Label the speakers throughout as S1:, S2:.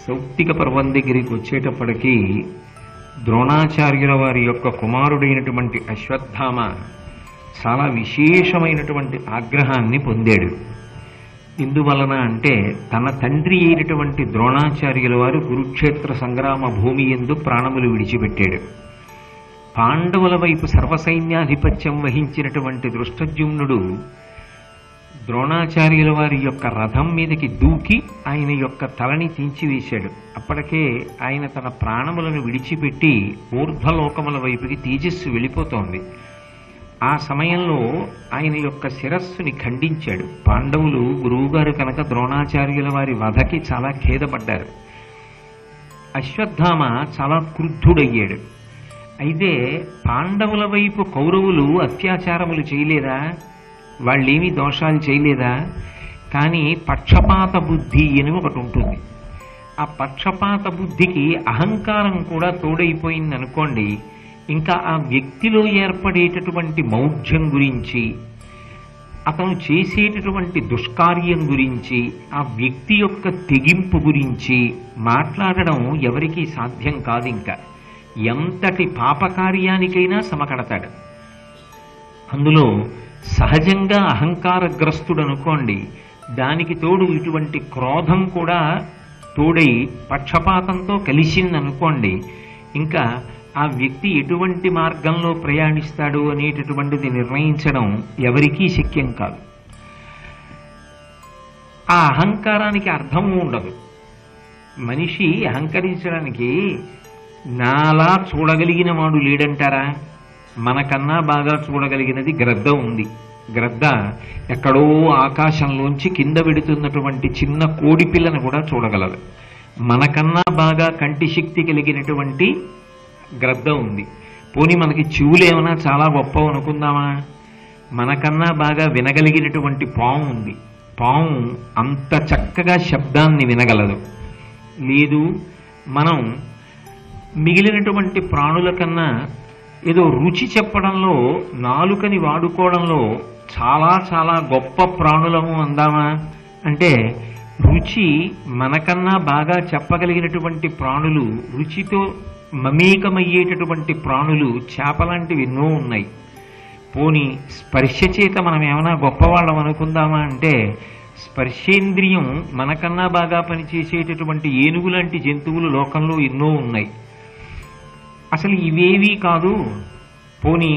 S1: సౌప్తిక పర్వం దగ్గరికి వచ్చేటప్పటికి ద్రోణాచార్యుల వారి యొక్క కుమారుడైనటువంటి అశ్వత్థామ చాలా విశేషమైనటువంటి ఆగ్రహాన్ని పొందాడు ఎందువలన అంటే తన తండ్రి అయినటువంటి ద్రోణాచార్యుల వారు కురుక్షేత్ర సంగ్రామ భూమి ఎందు ప్రాణములు విడిచిపెట్టాడు పాండవుల వైపు సర్వసైన్యాధిపత్యం వహించినటువంటి దృష్టజ్యుమ్నుడు ద్రోణాచార్యుల వారి యొక్క రథం మీదకి దూకి ఆయన యొక్క తలని తీంచివేశాడు అప్పటికే ఆయన తన ప్రాణములను విడిచిపెట్టి ఊర్ధ్వలోకముల వైపుకి తేజస్సు వెళ్ళిపోతోంది ఆ సమయంలో ఆయన యొక్క శిరస్సుని ఖండించాడు పాండవులు గురువుగారు కనుక ద్రోణాచార్యుల వారి వధకి చాలా ఖేదపడ్డారు అశ్వత్థామ చాలా క్రుద్ధుడయ్యాడు అయితే పాండవుల వైపు కౌరవులు అత్యాచారములు చేయలేదా వాళ్ళేమీ దోషాలు చేయలేదా కానీ పక్షపాత బుద్ధి అని ఒకటి ఉంటుంది ఆ పక్షపాత బుద్ధికి అహంకారం కూడా తోడైపోయింది అనుకోండి ఇంకా ఆ వ్యక్తిలో ఏర్పడేటటువంటి మౌఢ్యం గురించి అతను చేసేటటువంటి దుష్కార్యం గురించి ఆ వ్యక్తి యొక్క తెగింపు గురించి మాట్లాడడం ఎవరికీ సాధ్యం కాదు ఇంకా ఎంతటి పాపకార్యానికైనా సమకడతాడు అందులో సహజంగా అహంకారగ్రస్తుడు అనుకోండి దానికి తోడు ఇటువంటి క్రోధం కూడా తోడై పక్షపాతంతో కలిసిందనుకోండి ఇంకా ఆ వ్యక్తి ఎటువంటి మార్గంలో ప్రయాణిస్తాడు అనేటటువంటిది నిర్ణయించడం ఎవరికీ శక్యం కాదు ఆ అహంకారానికి అర్థము ఉండదు మనిషి అహంకరించడానికి నాలా చూడగలిగిన వాడు లేడంటారా మనకన్నా బాగా చూడగలిగినది గ్రద్ద ఉంది గ్రద్ద ఎక్కడో ఆకాశంలోంచి కింద వెడుతున్నటువంటి చిన్న కోడి పిల్లను కూడా చూడగలదు మనకన్నా బాగా కంటి శక్తి కలిగినటువంటి గ్రద్ద ఉంది పోనీ మనకి చెవులేమైనా చాలా గొప్ప అనుకుందామా మనకన్నా బాగా వినగలిగినటువంటి పాము ఉంది పాము అంత చక్కగా శబ్దాన్ని వినగలదు లేదు మనం మిగిలినటువంటి ప్రాణుల కన్నా ఏదో రుచి చెప్పడంలో నాలుకని వాడుకోవడంలో చాలా చాలా గొప్ప ప్రాణులము అందామా అంటే రుచి మనకన్నా బాగా చెప్పగలిగినటువంటి ప్రాణులు రుచితో మమేకమయ్యేటటువంటి ప్రాణులు చేపలాంటివి ఎన్నో ఉన్నాయి పోని స్పర్శ చేత మనం ఏమైనా గొప్పవాళ్ళం అనుకుందామా అంటే స్పర్శేంద్రియం మనకన్నా బాగా పనిచేసేటటువంటి ఏనుగు లాంటి జంతువులు లోకంలో ఎన్నో ఉన్నాయి అసలు ఇవేవి కాదు పోని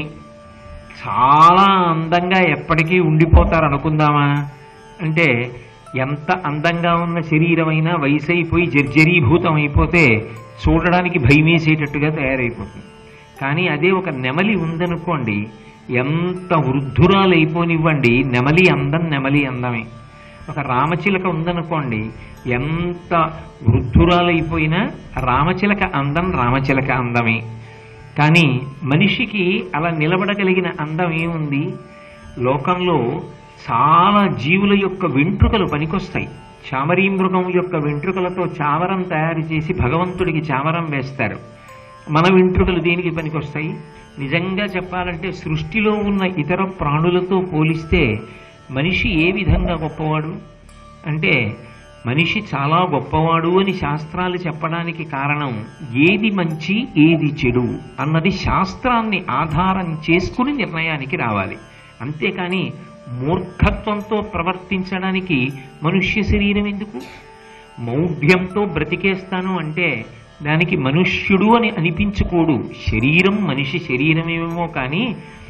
S1: చాలా అందంగా ఎప్పటికీ ఉండిపోతారు అనుకుందామా అంటే ఎంత అందంగా ఉన్న శరీరమైనా వయసు అయిపోయి జర్జరీభూతం అయిపోతే చూడడానికి భయమేసేటట్టుగా తయారైపోతుంది కానీ అదే ఒక నెమలి ఉందనుకోండి ఎంత వృద్ధురాలు అయిపోనివ్వండి నెమలి అందం నెమలి అందమే ఒక రామచిలక ఉందనుకోండి ఎంత వృద్ధురాలైపోయినా రామచిలక అందం రామచిలక అందమే కానీ మనిషికి అలా నిలబడగలిగిన అందం ఏముంది లోకంలో చాలా జీవుల యొక్క వెంట్రుకలు పనికొస్తాయి చామరీ మృగం యొక్క వెంట్రుకలతో చామరం తయారు చేసి భగవంతుడికి చామరం వేస్తారు మన వెంట్రుకలు దేనికి పనికొస్తాయి నిజంగా చెప్పాలంటే సృష్టిలో ఉన్న ఇతర ప్రాణులతో పోలిస్తే మనిషి ఏ విధంగా గొప్పవాడు అంటే మనిషి చాలా గొప్పవాడు అని శాస్త్రాలు చెప్పడానికి కారణం ఏది మంచి ఏది చెడు అన్నది శాస్త్రాన్ని ఆధారం చేసుకుని నిర్ణయానికి రావాలి అంతేకాని మూర్ఖత్వంతో ప్రవర్తించడానికి మనుష్య శరీరం ఎందుకు మౌఢ్యంతో బ్రతికేస్తాను అంటే దానికి మనుష్యుడు అని అనిపించుకోడు శరీరం మనిషి శరీరమేమో కానీ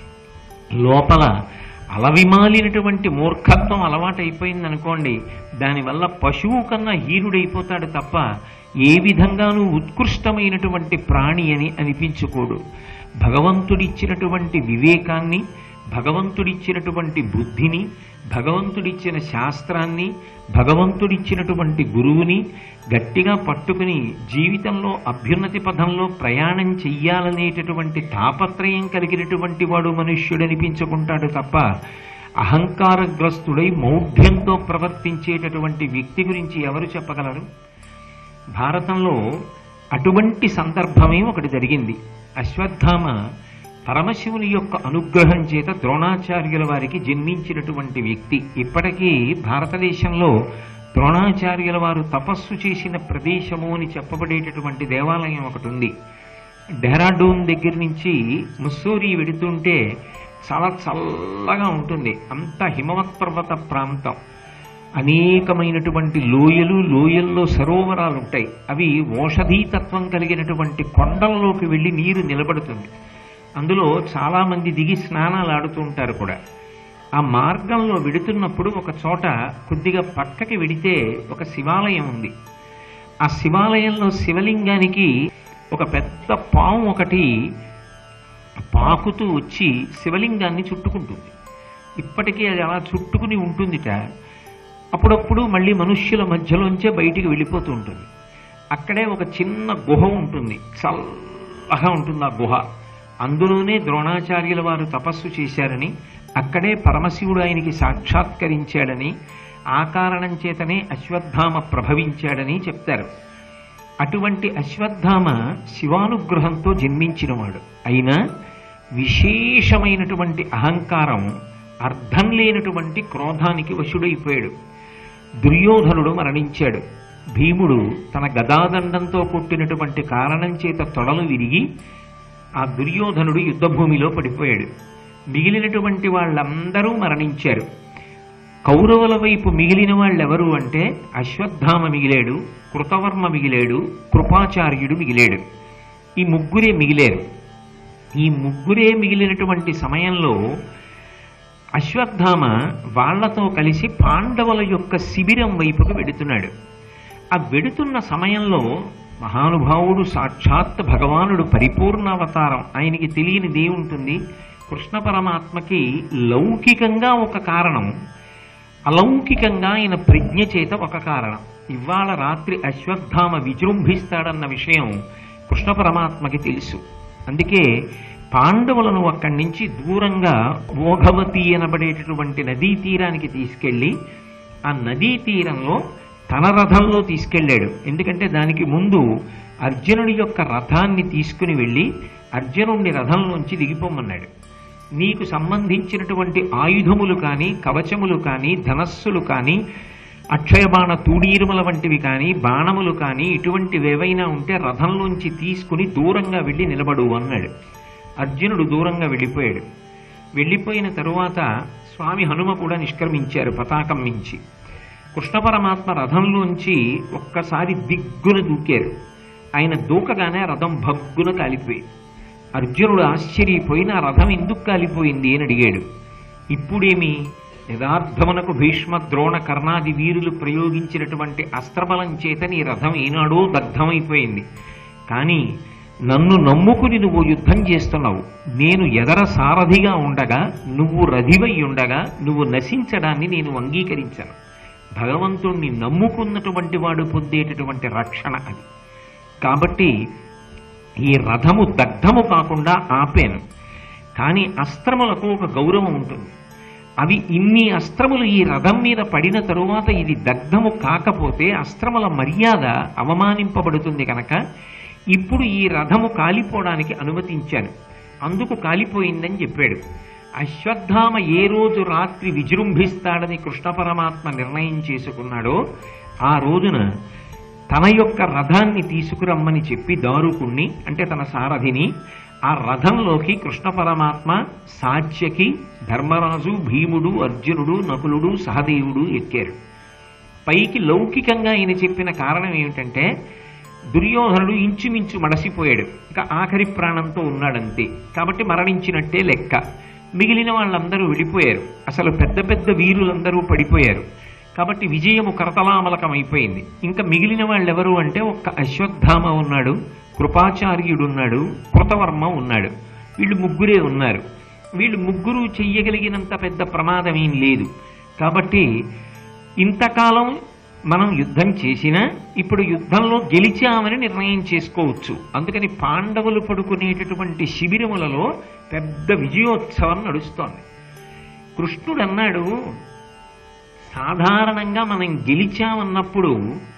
S1: లోపల అలవిమాలినటువంటి మూర్ఖత్వం అలవాటైపోయింది అనుకోండి దానివల్ల పశువు కన్నా హీనుడైపోతాడు తప్ప ఏ విధంగానూ ఉత్కృష్టమైనటువంటి ప్రాణి అని అనిపించుకోడు భగవంతుడిచ్చినటువంటి వివేకాన్ని భగవంతుడిచ్చినటువంటి బుద్ధిని భగవంతుడిచ్చిన శాస్త్రాన్ని భగవంతుడిచ్చినటువంటి గురువుని గట్టిగా పట్టుకుని జీవితంలో అభ్యున్నతి పథంలో ప్రయాణం చెయ్యాలనేటటువంటి తాపత్రయం కలిగినటువంటి వాడు మనుష్యుడనిపించుకుంటాడు తప్ప అహంకారగ్రస్తుడై మౌఢ్యంతో ప్రవర్తించేటటువంటి వ్యక్తి గురించి ఎవరు చెప్పగలరు భారతంలో అటువంటి సందర్భమే ఒకటి జరిగింది అశ్వత్థామ పరమశివుని యొక్క అనుగ్రహం చేత ద్రోణాచార్యుల వారికి జన్మించినటువంటి వ్యక్తి ఇప్పటికీ భారతదేశంలో ద్రోణాచార్యుల వారు తపస్సు చేసిన ప్రదేశము అని చెప్పబడేటటువంటి దేవాలయం ఒకటి ఉంది డెహ్రాడూన్ దగ్గర నుంచి ముస్సూరి వెడుతుంటే చాలా చల్లగా ఉంటుంది అంత హిమవత్ పర్వత ప్రాంతం అనేకమైనటువంటి లోయలు లోయల్లో సరోవరాలు ఉంటాయి అవి ఓషధీతత్వం కలిగినటువంటి కొండలలోకి వెళ్ళి నీరు నిలబడుతుంది అందులో చాలామంది దిగి స్నానాలు ఆడుతూ ఉంటారు కూడా ఆ మార్గంలో వెడుతున్నప్పుడు ఒక చోట కొద్దిగా పక్కకి వెడితే ఒక శివాలయం ఉంది ఆ శివాలయంలో శివలింగానికి ఒక పెద్ద పాము ఒకటి పాకుతూ వచ్చి శివలింగాన్ని చుట్టుకుంటుంది ఇప్పటికీ అది అలా చుట్టుకుని ఉంటుందిట అప్పుడప్పుడు మళ్ళీ మనుష్యుల మధ్యలోంచే బయటికి వెళ్ళిపోతూ ఉంటుంది అక్కడే ఒక చిన్న గుహ ఉంటుంది చల్లగా ఉంటుంది ఆ గుహ అందులోనే ద్రోణాచార్యుల వారు తపస్సు చేశారని అక్కడే పరమశివుడు ఆయనకి సాక్షాత్కరించాడని ఆ కారణం చేతనే అశ్వత్థామ ప్రభవించాడని చెప్తారు అటువంటి అశ్వత్థామ శివానుగ్రహంతో జన్మించినవాడు అయినా విశేషమైనటువంటి అహంకారం అర్థం లేనటువంటి క్రోధానికి వశుడైపోయాడు దుర్యోధనుడు మరణించాడు భీముడు తన గదాదండంతో కొట్టినటువంటి కారణం చేత తొడలు విరిగి ఆ దుర్యోధనుడు యుద్ధభూమిలో పడిపోయాడు మిగిలినటువంటి వాళ్ళందరూ మరణించారు కౌరవుల వైపు మిగిలిన వాళ్ళెవరు అంటే అశ్వత్థామ మిగిలాడు కృతవర్మ మిగిలాడు కృపాచార్యుడు మిగిలాడు ఈ ముగ్గురే మిగిలేరు ఈ ముగ్గురే మిగిలినటువంటి సమయంలో అశ్వత్థామ వాళ్లతో కలిసి పాండవుల యొక్క శిబిరం వైపుకు వెడుతున్నాడు ఆ వెడుతున్న సమయంలో మహానుభావుడు సాక్షాత్ భగవానుడు పరిపూర్ణ అవతారం ఆయనకి తెలియనిది ఏముంటుంది కృష్ణ పరమాత్మకి లౌకికంగా ఒక కారణం అలౌకికంగా ఆయన ప్రజ్ఞ చేత ఒక కారణం ఇవాళ రాత్రి అశ్వత్థామ విజృంభిస్తాడన్న విషయం కృష్ణ పరమాత్మకి తెలుసు అందుకే పాండవులను అక్కడి నుంచి దూరంగా ఓఘవతి అనబడేటటువంటి నదీ తీరానికి తీసుకెళ్ళి ఆ నదీ తీరంలో తన రథంలో తీసుకెళ్ళాడు ఎందుకంటే దానికి ముందు అర్జునుడి యొక్క రథాన్ని తీసుకుని వెళ్ళి అర్జునుడిని రథంలోంచి దిగిపోమన్నాడు నీకు సంబంధించినటువంటి ఆయుధములు కానీ కవచములు కానీ ధనస్సులు కానీ అక్షయబాణ తూడీరుమల వంటివి కానీ బాణములు కానీ ఇటువంటివి ఏవైనా ఉంటే రథంలోంచి తీసుకుని దూరంగా వెళ్ళి నిలబడు అన్నాడు అర్జునుడు దూరంగా వెళ్ళిపోయాడు వెళ్ళిపోయిన తరువాత స్వామి హనుమ కూడా నిష్క్రమించారు పతాకం మించి కృష్ణ పరమాత్మ రథంలోంచి ఒక్కసారి దిగ్గున దూకారు ఆయన దూకగానే రథం భగ్గున కాలిపోయి అర్జునుడు ఆశ్చర్యపోయి నా రథం ఎందుకు కాలిపోయింది అని అడిగాడు ఇప్పుడేమి యథార్థమునకు భీష్మ ద్రోణ కర్ణాది వీరులు ప్రయోగించినటువంటి అస్త్రబలం చేత నీ రథం ఏనాడో దగ్ధమైపోయింది కానీ నన్ను నమ్ముకుని నువ్వు యుద్ధం చేస్తున్నావు నేను ఎదర సారథిగా ఉండగా నువ్వు రధివై ఉండగా నువ్వు నశించడాన్ని నేను అంగీకరించాను భగవంతుణ్ణి నమ్ముకున్నటువంటి వాడు పొందేటటువంటి రక్షణ అది కాబట్టి ఈ రథము దగ్ధము కాకుండా ఆపాను కానీ అస్త్రములకు ఒక గౌరవం ఉంటుంది అవి ఇన్ని అస్త్రములు ఈ రథం మీద పడిన తరువాత ఇది దగ్ధము కాకపోతే అస్త్రముల మర్యాద అవమానింపబడుతుంది కనుక ఇప్పుడు ఈ రథము కాలిపోవడానికి అనుమతించాను అందుకు కాలిపోయిందని చెప్పాడు అశ్వత్థామ ఏ రోజు రాత్రి విజృంభిస్తాడని కృష్ణ పరమాత్మ నిర్ణయం చేసుకున్నాడో ఆ రోజున తన యొక్క రథాన్ని తీసుకురమ్మని చెప్పి దారుకుణ్ణి అంటే తన సారథిని ఆ రథంలోకి కృష్ణ పరమాత్మ సాధ్యకి ధర్మరాజు భీముడు అర్జునుడు నకులుడు సహదేవుడు ఎక్కారు పైకి లౌకికంగా ఈయన చెప్పిన కారణం ఏమిటంటే దుర్యోధనుడు ఇంచుమించు మడసిపోయాడు ఇంకా ఆఖరి ప్రాణంతో ఉన్నాడంతే కాబట్టి మరణించినట్టే లెక్క మిగిలిన వాళ్ళందరూ వెళ్ళిపోయారు అసలు పెద్ద పెద్ద వీరులందరూ పడిపోయారు కాబట్టి విజయము కరతలామలకం అయిపోయింది ఇంకా మిగిలిన వాళ్ళు ఎవరు అంటే ఒక్క అశ్వత్థామ ఉన్నాడు కృపాచార్యుడు ఉన్నాడు కృతవర్మ ఉన్నాడు వీళ్ళు ముగ్గురే ఉన్నారు వీళ్ళు ముగ్గురు చెయ్యగలిగినంత పెద్ద ప్రమాదం ఏం లేదు కాబట్టి ఇంతకాలం మనం యుద్ధం చేసినా ఇప్పుడు యుద్ధంలో గెలిచామని నిర్ణయం చేసుకోవచ్చు అందుకని పాండవులు పడుకునేటటువంటి శిబిరములలో పెద్ద విజయోత్సవం నడుస్తోంది కృష్ణుడు అన్నాడు సాధారణంగా మనం గెలిచామన్నప్పుడు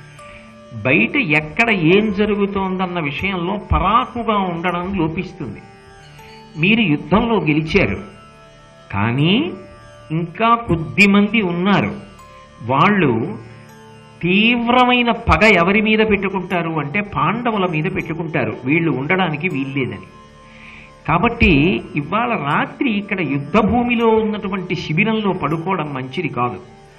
S1: బయట ఎక్కడ ఏం జరుగుతోందన్న విషయంలో పరాకుగా ఉండడం లోపిస్తుంది మీరు యుద్ధంలో గెలిచారు కానీ ఇంకా కొద్ది మంది ఉన్నారు వాళ్ళు తీవ్రమైన పగ ఎవరి మీద పెట్టుకుంటారు అంటే పాండవుల మీద పెట్టుకుంటారు వీళ్ళు ఉండడానికి వీల్లేదని కాబట్టి ఇవాళ రాత్రి ఇక్కడ యుద్ధ భూమిలో ఉన్నటువంటి శిబిరంలో పడుకోవడం మంచిది కాదు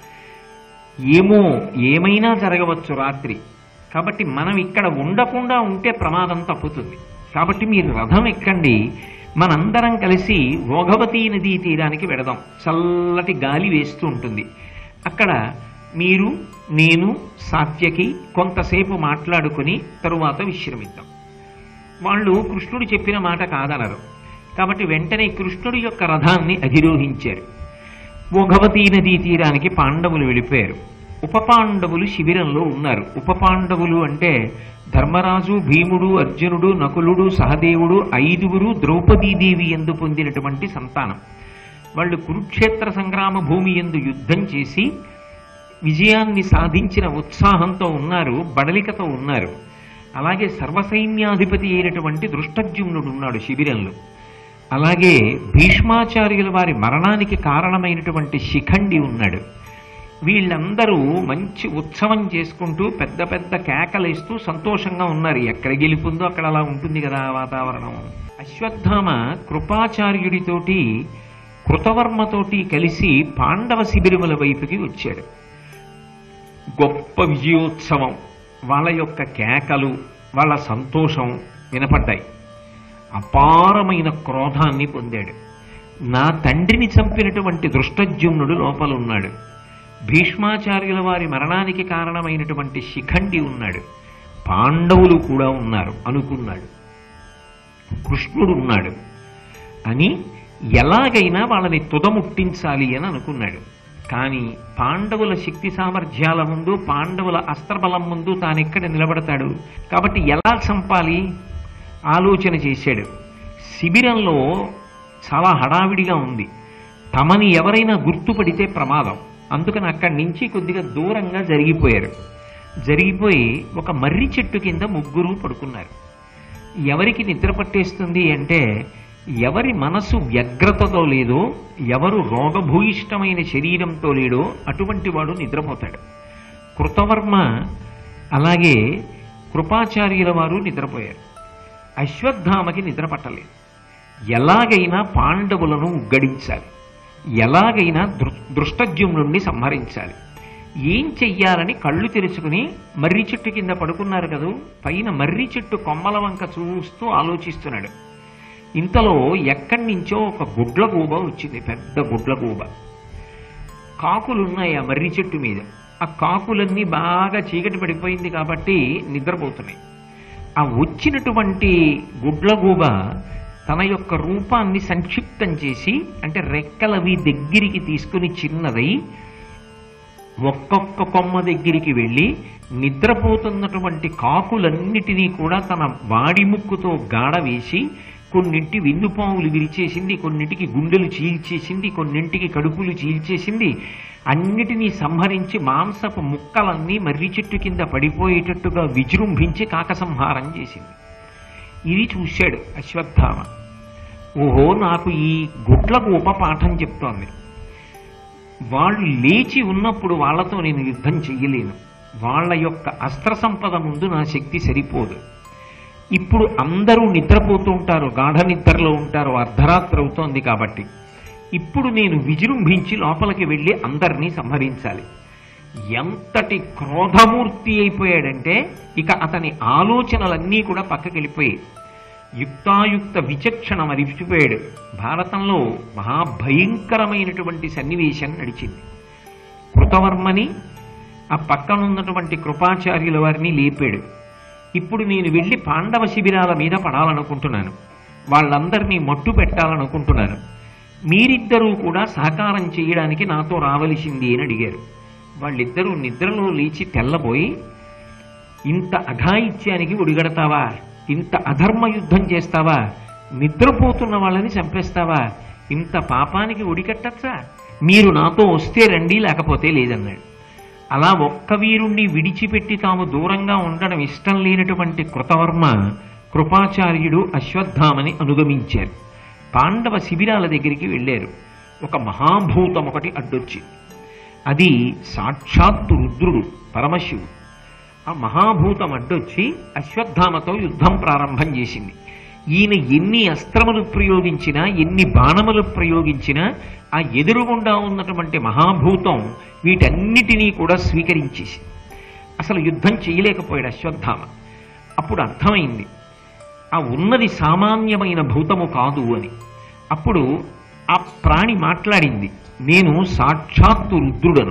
S1: ఏమో ఏమైనా జరగవచ్చు రాత్రి కాబట్టి మనం ఇక్కడ ఉండకుండా ఉంటే ప్రమాదం తప్పుతుంది కాబట్టి మీరు రథం ఎక్కండి మనందరం కలిసి భోగవతీ నదీ తీరానికి వెడదాం చల్లటి గాలి వేస్తూ ఉంటుంది అక్కడ మీరు నేను సాత్యకి కొంతసేపు మాట్లాడుకుని తరువాత విశ్రమిద్దాం వాళ్ళు కృష్ణుడు చెప్పిన మాట కాదనరు కాబట్టి వెంటనే కృష్ణుడి యొక్క రథాన్ని అధిరోహించారు భోగవతీ నదీ తీరానికి పాండవులు వెళ్ళిపోయారు ఉపపాండవులు శిబిరంలో ఉన్నారు ఉపపాండవులు అంటే ధర్మరాజు భీముడు అర్జునుడు నకులుడు సహదేవుడు ఐదుగురు ద్రౌపదీదేవి ఎందు పొందినటువంటి సంతానం వాళ్ళు కురుక్షేత్ర సంగ్రామ భూమి ఎందు యుద్ధం చేసి విజయాన్ని సాధించిన ఉత్సాహంతో ఉన్నారు బడలికతో ఉన్నారు అలాగే సర్వసైన్యాధిపతి అయినటువంటి దృష్టజ్యుమ్నుడు ఉన్నాడు శిబిరంలో అలాగే భీష్మాచార్యుల వారి మరణానికి కారణమైనటువంటి శిఖండి ఉన్నాడు వీళ్ళందరూ మంచి ఉత్సవం చేసుకుంటూ పెద్ద పెద్ద కేకలేస్తూ సంతోషంగా ఉన్నారు ఎక్కడ గెలుపుందో అక్కడ అలా ఉంటుంది కదా ఆ వాతావరణం అశ్వత్థామ కృపాచార్యుడితోటి కృతవర్మతోటి కలిసి పాండవ శిబిరముల వైపుకి వచ్చాడు గొప్ప విజయోత్సవం వాళ్ళ యొక్క కేకలు వాళ్ళ సంతోషం వినపడ్డాయి అపారమైన క్రోధాన్ని పొందాడు నా తండ్రిని చంపినటువంటి దృష్టజ్యుమ్నుడు లోపల ఉన్నాడు భీష్మాచార్యుల వారి మరణానికి కారణమైనటువంటి శిఖండి ఉన్నాడు పాండవులు కూడా ఉన్నారు అనుకున్నాడు కృష్ణుడు ఉన్నాడు అని ఎలాగైనా వాళ్ళని తుదముట్టించాలి అని అనుకున్నాడు కానీ పాండవుల శక్తి సామర్థ్యాల ముందు పాండవుల అస్త్రబలం ముందు తానెక్కడ నిలబడతాడు కాబట్టి ఎలా చంపాలి ఆలోచన చేశాడు శిబిరంలో చాలా హడావిడిగా ఉంది తమని ఎవరైనా గుర్తుపడితే ప్రమాదం అందుకని అక్కడి నుంచి కొద్దిగా దూరంగా జరిగిపోయారు జరిగిపోయి ఒక మర్రి చెట్టు కింద ముగ్గురు పడుకున్నారు ఎవరికి నిద్ర పట్టేస్తుంది అంటే ఎవరి మనసు వ్యగ్రతతో లేదో ఎవరు రోగభూయిష్టమైన శరీరంతో లేడో అటువంటి వాడు నిద్రపోతాడు కృతవర్మ అలాగే కృపాచార్యుల వారు నిద్రపోయారు అశ్వత్థామకి నిద్ర పట్టలేదు ఎలాగైనా పాండవులను ఉగ్గడించాలి ఎలాగైనా దృ దృష్టజ్యుమ్నుణ్ణి సంహరించాలి ఏం చెయ్యాలని కళ్ళు తెరుచుకుని మర్రి చెట్టు కింద పడుకున్నారు కదూ పైన మర్రి చెట్టు కొమ్మల వంక చూస్తూ ఆలోచిస్తున్నాడు ఇంతలో ఎక్కడి నుంచో ఒక గుడ్లగూబ వచ్చింది పెద్ద గుడ్లగూబ కాకులున్నాయి ఆ మర్రి చెట్టు మీద ఆ కాకులన్నీ బాగా చీకటి పడిపోయింది కాబట్టి నిద్రపోతున్నాయి ఆ వచ్చినటువంటి గుడ్లగూబ తన యొక్క రూపాన్ని సంక్షిప్తం చేసి అంటే రెక్కలవి దగ్గరికి తీసుకుని చిన్నదై ఒక్కొక్క కొమ్మ దగ్గరికి వెళ్ళి నిద్రపోతున్నటువంటి కాకులన్నిటినీ కూడా తన వాడి ముక్కుతో గాడ వేసి కొన్నింటి వెన్నుపాములు విరిచేసింది కొన్నింటికి గుండెలు చీల్చేసింది కొన్నింటికి కడుపులు చీల్చేసింది అన్నిటినీ సంహరించి మాంసపు ముక్కలన్నీ మర్రి చెట్టు కింద పడిపోయేటట్టుగా విజృంభించి కాకసంహారం చేసింది ఇది చూశాడు అశ్వత్థామ ఓహో నాకు ఈ గుడ్లకు ఉపపాఠం చెప్తోంది వాళ్ళు లేచి ఉన్నప్పుడు వాళ్ళతో నేను యుద్ధం చెయ్యలేను వాళ్ళ యొక్క అస్త్ర సంపద ముందు నా శక్తి సరిపోదు ఇప్పుడు అందరూ నిద్రపోతూ ఉంటారు గాఢ నిద్రలో ఉంటారు అర్ధరాత్రి అవుతోంది కాబట్టి ఇప్పుడు నేను విజృంభించి లోపలికి వెళ్ళి అందరినీ సంహరించాలి ఎంతటి క్రోధమూర్తి అయిపోయాడంటే ఇక అతని ఆలోచనలన్నీ కూడా పక్కకి వెళ్ళిపోయాయి యుక్తాయుక్త విచక్షణ మరిచిపోయాడు భారతంలో మహాభయంకరమైనటువంటి సన్నివేశం నడిచింది కృతవర్మని ఆ పక్కనున్నటువంటి కృపాచార్యుల వారిని లేపాడు ఇప్పుడు నేను వెళ్ళి పాండవ శిబిరాల మీద పడాలనుకుంటున్నాను వాళ్ళందరినీ మట్టు పెట్టాలనుకుంటున్నాను మీరిద్దరూ కూడా సహకారం చేయడానికి నాతో రావలసింది అని అడిగారు వాళ్ళిద్దరూ నిద్రలో లేచి తెల్లబోయి ఇంత అఘాయిత్యానికి ఒడిగడతావా ఇంత అధర్మ యుద్ధం చేస్తావా నిద్రపోతున్న వాళ్ళని చంపేస్తావా ఇంత పాపానికి ఒడికట్టచ్చా మీరు నాతో వస్తే రండి లేకపోతే లేదన్నాడు అలా ఒక్క వీరుణ్ణి విడిచిపెట్టి తాము దూరంగా ఉండడం ఇష్టం లేనటువంటి కృతవర్మ కృపాచార్యుడు అశ్వత్థామని అనుగమించారు పాండవ శిబిరాల దగ్గరికి వెళ్ళారు ఒక మహాభూతం ఒకటి అడ్డొచ్చింది అది సాక్షాత్తు రుద్రుడు పరమశివుడు ఆ మహాభూతం అడ్డొచ్చి అశ్వత్థామతో యుద్ధం ప్రారంభం చేసింది ఈయన ఎన్ని అస్త్రములు ప్రయోగించినా ఎన్ని బాణములు ప్రయోగించినా ఆ ఎదురుగుండా ఉన్నటువంటి మహాభూతం వీటన్నిటినీ కూడా స్వీకరించేసి అసలు యుద్ధం చేయలేకపోయాడు అశ్వత్థామ అప్పుడు అర్థమైంది ఆ ఉన్నది సామాన్యమైన భూతము కాదు అని అప్పుడు ఆ ప్రాణి మాట్లాడింది నేను సాక్షాత్తు రుద్రుడను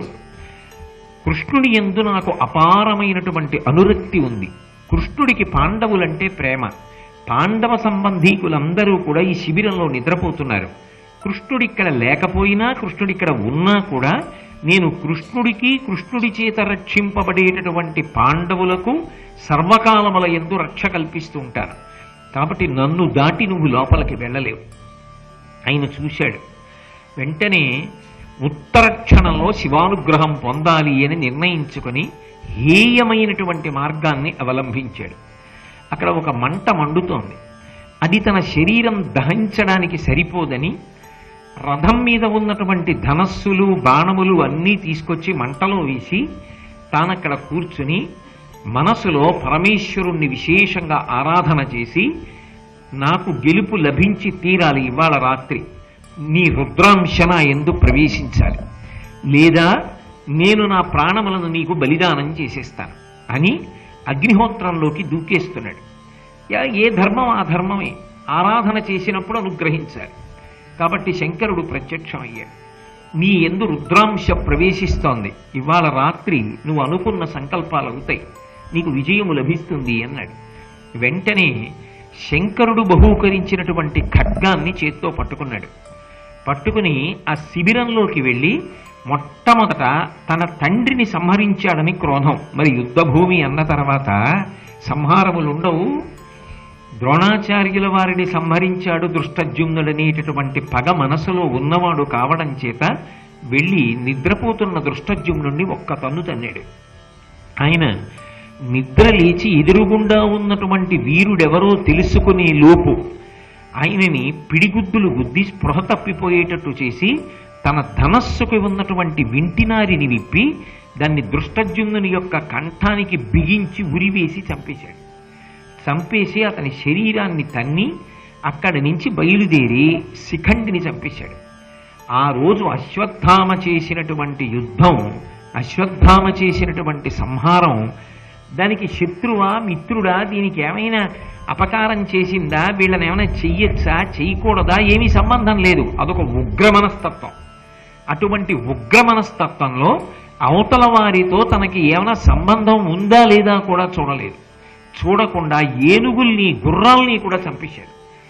S1: కృష్ణుడి ఎందు నాకు అపారమైనటువంటి అనురక్తి ఉంది కృష్ణుడికి పాండవులంటే ప్రేమ పాండవ సంబంధీకులందరూ కూడా ఈ శిబిరంలో నిద్రపోతున్నారు కృష్ణుడిక్కడ లేకపోయినా కృష్ణుడిక్కడ ఉన్నా కూడా నేను కృష్ణుడికి కృష్ణుడి చేత రక్షింపబడేటటువంటి పాండవులకు సర్వకాలముల ఎందు రక్ష కల్పిస్తూ ఉంటాను కాబట్టి నన్ను దాటి నువ్వు లోపలికి వెళ్ళలేవు ఆయన చూశాడు వెంటనే ఉత్తర క్షణంలో శివానుగ్రహం పొందాలి అని నిర్ణయించుకొని హేయమైనటువంటి మార్గాన్ని అవలంబించాడు అక్కడ ఒక మంట మండుతోంది అది తన శరీరం దహించడానికి సరిపోదని రథం మీద ఉన్నటువంటి ధనస్సులు బాణములు అన్నీ తీసుకొచ్చి మంటలో వేసి తానక్కడ కూర్చుని మనసులో పరమేశ్వరుణ్ణి విశేషంగా ఆరాధన చేసి నాకు గెలుపు లభించి తీరాలి ఇవాళ రాత్రి నీ రుద్రాంశన ఎందు ప్రవేశించాలి లేదా నేను నా ప్రాణములను నీకు బలిదానం చేసేస్తాను అని అగ్నిహోత్రంలోకి దూకేస్తున్నాడు యా- ఏ ధర్మం ఆ ధర్మమే ఆరాధన చేసినప్పుడు అనుగ్రహించాలి కాబట్టి శంకరుడు ప్రత్యక్షం అయ్యాడు నీ ఎందు రుద్రాంశ ప్రవేశిస్తోంది ఇవాళ రాత్రి నువ్వు అనుకున్న సంకల్పాలు అవుతాయి నీకు విజయము లభిస్తుంది అన్నాడు వెంటనే శంకరుడు బహూకరించినటువంటి ఖడ్గాన్ని చేత్తో పట్టుకున్నాడు పట్టుకుని ఆ శిబిరంలోకి వెళ్ళి మొట్టమొదట తన తండ్రిని సంహరించాడని క్రోధం మరి యుద్ధభూమి అన్న తర్వాత సంహారములు ఉండవు ద్రోణాచార్యుల వారిని సంహరించాడు దృష్టజ్యుమ్నుడనేటటువంటి పగ మనసులో ఉన్నవాడు కావడం చేత వెళ్ళి నిద్రపోతున్న దృష్టజ్యుమ్నుడిని ఒక్క తన్ను తన్నాడు ఆయన నిద్ర లేచి ఎదురుగుండా ఉన్నటువంటి వీరుడెవరో తెలుసుకునే లోపు ఆయనని పిడిగుద్దులు గుద్ది స్పృహ తప్పిపోయేటట్టు చేసి తన ధనస్సుకు ఉన్నటువంటి వింటినారిని విప్పి దాన్ని దృష్టజ్యుమ్నుని యొక్క కంఠానికి బిగించి ఉరివేసి చంపేశాడు చంపేసి అతని శరీరాన్ని తన్ని అక్కడి నుంచి బయలుదేరి శిఖండిని చంపేశాడు ఆ రోజు అశ్వత్థామ చేసినటువంటి యుద్ధం అశ్వత్థామ చేసినటువంటి సంహారం దానికి శత్రువా మిత్రుడా దీనికి ఏమైనా అపకారం చేసిందా వీళ్ళని ఏమైనా చెయ్యొచ్చా చేయకూడదా ఏమీ సంబంధం లేదు అదొక ఉగ్ర మనస్తత్వం అటువంటి ఉగ్ర మనస్తత్వంలో అవతల వారితో తనకి ఏమైనా సంబంధం ఉందా లేదా కూడా చూడలేదు చూడకుండా ఏనుగుల్ని గుర్రాల్ని కూడా చంపేశాడు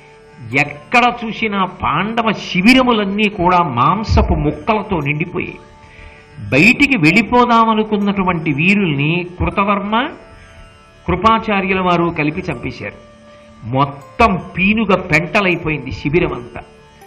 S1: ఎక్కడ చూసినా పాండవ శిబిరములన్నీ కూడా మాంసపు ముక్కలతో నిండిపోయాయి బయటికి వెళ్ళిపోదామనుకున్నటువంటి వీరుల్ని కృతవర్మ కృపాచార్యుల వారు కలిపి చంపేశారు మొత్తం పీనుగ పెంటలైపోయింది శిబిరం అంతా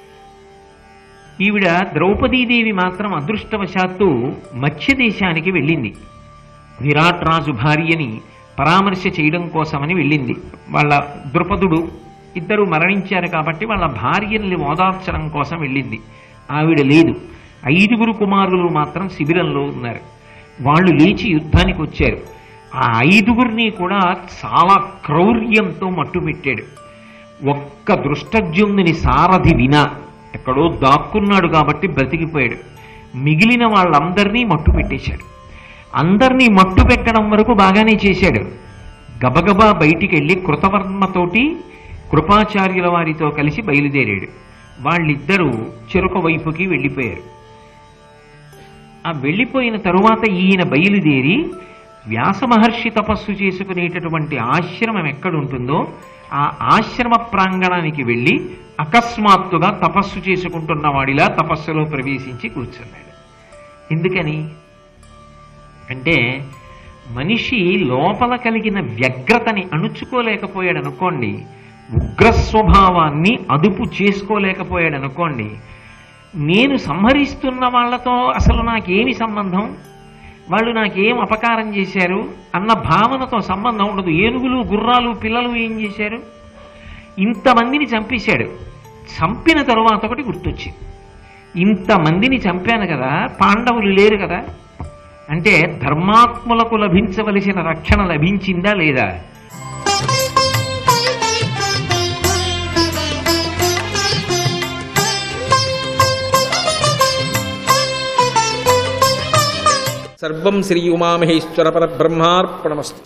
S1: ఈవిడ ద్రౌపదీదేవి మాత్రం అదృష్టవశాత్తు మత్స్య దేశానికి వెళ్ళింది విరాట్ రాజు భార్యని పరామర్శ చేయడం కోసమని వెళ్ళింది వాళ్ళ ద్రుపదుడు ఇద్దరు మరణించారు కాబట్టి వాళ్ళ భార్యని ఓదార్చడం కోసం వెళ్ళింది ఆవిడ లేదు ఐదుగురు కుమారులు మాత్రం శిబిరంలో ఉన్నారు వాళ్ళు లేచి యుద్ధానికి వచ్చారు ఆ ఐదుగురిని కూడా చాలా క్రౌర్యంతో మట్టుపెట్టాడు ఒక్క దృష్టజ్యుమ్ని సారథి వినా ఎక్కడో దాక్కున్నాడు కాబట్టి బ్రతికిపోయాడు మిగిలిన వాళ్ళందరినీ మట్టు పెట్టేశాడు అందరినీ మట్టు పెట్టడం వరకు బాగానే చేశాడు గబగబా బయటికి వెళ్ళి కృతవర్మతోటి కృపాచార్యుల వారితో కలిసి బయలుదేరాడు వాళ్ళిద్దరూ చెరుక వైపుకి వెళ్ళిపోయారు ఆ వెళ్ళిపోయిన తరువాత ఈయన బయలుదేరి వ్యాస మహర్షి తపస్సు చేసుకునేటటువంటి ఆశ్రమం ఎక్కడుంటుందో ఆ ఆశ్రమ ప్రాంగణానికి వెళ్ళి అకస్మాత్తుగా తపస్సు చేసుకుంటున్న వాడిలా తపస్సులో ప్రవేశించి కూర్చున్నాడు ఎందుకని అంటే మనిషి లోపల కలిగిన వ్యగ్రతని అణుచుకోలేకపోయాడు అనుకోండి ఉగ్ర స్వభావాన్ని అదుపు చేసుకోలేకపోయాడు అనుకోండి నేను సంహరిస్తున్న వాళ్ళతో అసలు నాకేమి సంబంధం వాళ్ళు నాకేం అపకారం చేశారు అన్న భావనతో సంబంధం ఉండదు ఏనుగులు గుర్రాలు పిల్లలు ఏం చేశారు ఇంతమందిని చంపేశాడు చంపిన తరువాత ఒకటి గుర్తొచ్చింది ఇంతమందిని చంపాను కదా పాండవులు లేరు కదా అంటే ధర్మాత్ములకు లభించవలసిన రక్షణ లభించిందా లేదా
S2: సర్వం శ్రీ ఉమామహేశ్వర పరబ్రహ్మార్పణమస్తు